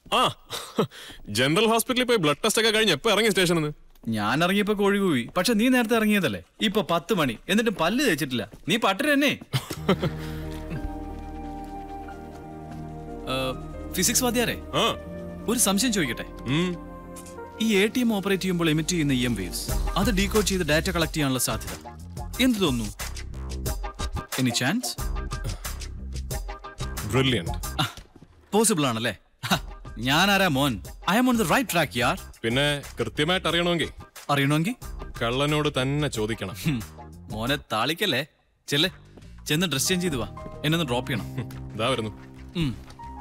ആ ജനറൽ ഹോസ്പിറ്റലിൽ പോയി ബ്ലഡ് ടെസ്റ്റ് ഒക്കെ കഴിഞ്ഞ് എപ്പോ ഇറങ്ങി സ്റ്റേഷനിൽ നിന്ന് ഞാൻ ഇറങ്ങിയപ്പോ കോഴി കൂവി പക്ഷെ നീ നേരത്തെ ഇറങ്ങിയതല്ലേ ഇപ്പൊ പത്ത് മണി എന്നിട്ട് പല്ല് തേച്ചിട്ടില്ല നീ പട്ടര് തന്നെ ഫിസിക്സ് വാദ്യാരെ ആ ഒരു സംശയം ചോദിക്കട്ടെ ഉം. ഈ എ ടി എം ഓപ്പറേറ്റ് ചെയ്യുമ്പോൾ എമിറ്റ് ചെയ്യുന്ന ഇ എം വേവ്സ് അത് ഡീകോഡ് ചെയ്ത് ഡാറ്റ കളക്ട് ചെയ്യാനുള്ള സാധ്യത എന്ത് തോന്നുന്നു എനി ചാൻസ് ബ്രില്യന്റ് പോസിബിൾ ആണല്ലേ ഹ, ഞാനാരാ മോൻ I am on the right track യാർ പിന്നെ കൃത്യമായിട്ട് അറിയണമെങ്കിൽ അറിയണമെങ്കിൽ കള്ളനോട് തന്നെ ചോദിക്കണം ഹും, മോനെ താളിക്കല്ലേ ചെല്ലേ ചെന്ന് ഡ്രസ് ചേഞ്ച് ചെയ്ത് വാ എന്നെ ഒന്ന് ഡ്രോപ്പ് ചെയ്യണം ഇതാ വരുന്നു ഉം.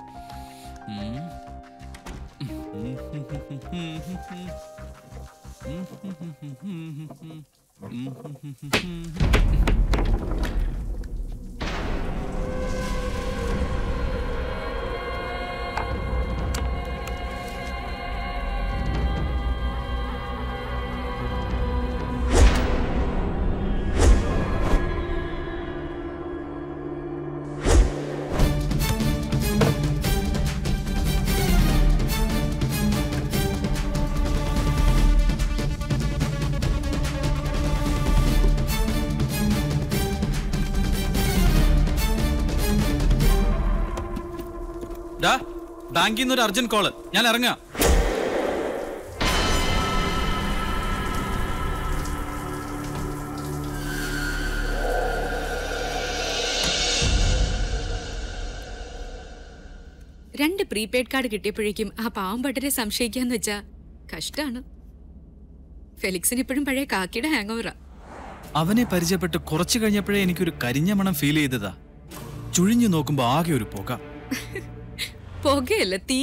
ഡാ ബാങ്കിൽ നിന്ന് ഒരു അർജന്റ് കോള് ഞാൻ ഇറങ്ങാം രണ്ട് പ്രീപെയ്ഡ് കാർഡ് കിട്ടിയപ്പോഴേക്കും ആ പാവം പട്ടരെ സംശയിക്കാന്ന് വെച്ചാ കഷ്ടാണ് ഫെലിക്സിന് ഇപ്പോഴും പഴയ കാക്കിയുടെ ഹാങ് ഓവറാ അവനെ പരിചയപ്പെട്ട് കുറച്ചു കഴിഞ്ഞപ്പോഴേ എനിക്കൊരു കരിഞ്ഞ മണം ഫീൽ ചെയ്തതാ ചുഴിഞ്ഞു നോക്കുമ്പോ ആകെ ഒരു പുക പുകയല്ല തീ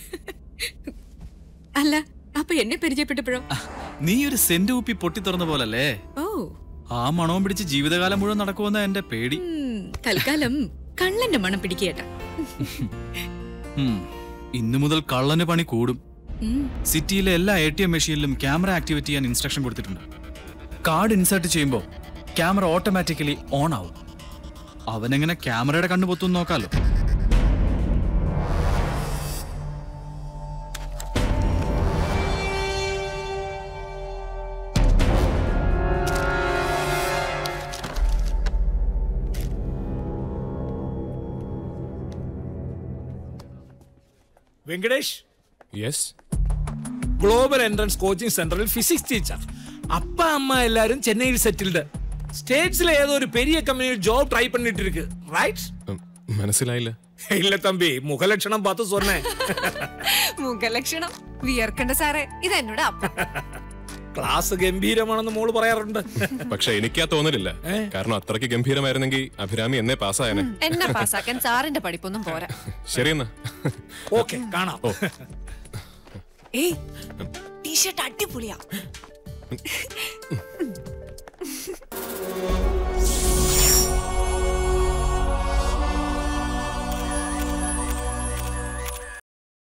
അല്ല അപ്പൊ എന്നെ പരിചയപ്പെട്ടപ്പോഴോ നീ ഒരു സെന്റ് കുപ്പി പൊട്ടി തുറന്ന പോലല്ലേ ഓ ആ മണവും പിടിച്ച് ജീവിതകാലം മുഴുവൻ നടക്കുമെന്ന എന്റെ പേടി ഉം, തൽക്കാലം കള്ളന്റെ മണം പിടിക്കേട്ടാ ഉം. ഇന്നു മുതൽ കള്ളന് പണി കൂടും സിറ്റിയിലെ എല്ലാ എ ടി എം മെഷീനിലും ക്യാമറ ആക്ടിവേറ്റ് ചെയ്യാൻ ഇൻസ്ട്രക്ഷൻ കൊടുത്തിട്ടുണ്ട് കാർഡ് ഇൻസേർട്ട് ചെയ്യുമ്പോൾ ക്യാമറ ഓട്ടോമാറ്റിക്കലി ഓൺ ആവും അവനെങ്ങനെ ക്യാമറയുടെ കണ്ണു പൊത്തും നോക്കാലോ Venkatesh yes global entrance coaching സെന്ററിൽ ഫിസിക്സ് ടീച്ചർ അപ്പ അമ്മ എല്ലാരും ചെന്നൈയിൽ സെറ്റിൽഡ് സ്റ്റേറ്റ്ஸ்ல ஏதோ ஒரு பெரிய கம்பெனியில் ஜாப் ட்ரை பண்ணிட்டு இருக்கு ரைட் മനസ്സിലായില്ല இல்ல தம்பி முகலட்சணம் பார்த்து சொன்னேன் മുഖലക്ഷണം വിയർക്കണ്ട സാറേ ഇത് എന്നോട് അപ്പ ക്ലാസ് ഗംഭീരമാണെന്ന് മോള് പറയാറുണ്ട് പക്ഷെ എനിക്കാ തോന്നലില്ല കാരണം അത്രയ്ക്ക് ഗംഭീരമായിരുന്നെങ്കിൽ അഭിരാമി എന്നെ പാസ്സായനെ എന്നെ പാസ്സാക്കാൻ സാറിന്റെ പഠിപ്പൊന്നും പോരാ ശരിയെന്നാ ഓക്കെ കാണാം ഏയ് ടീഷർട്ട് അടിപൊളിയാ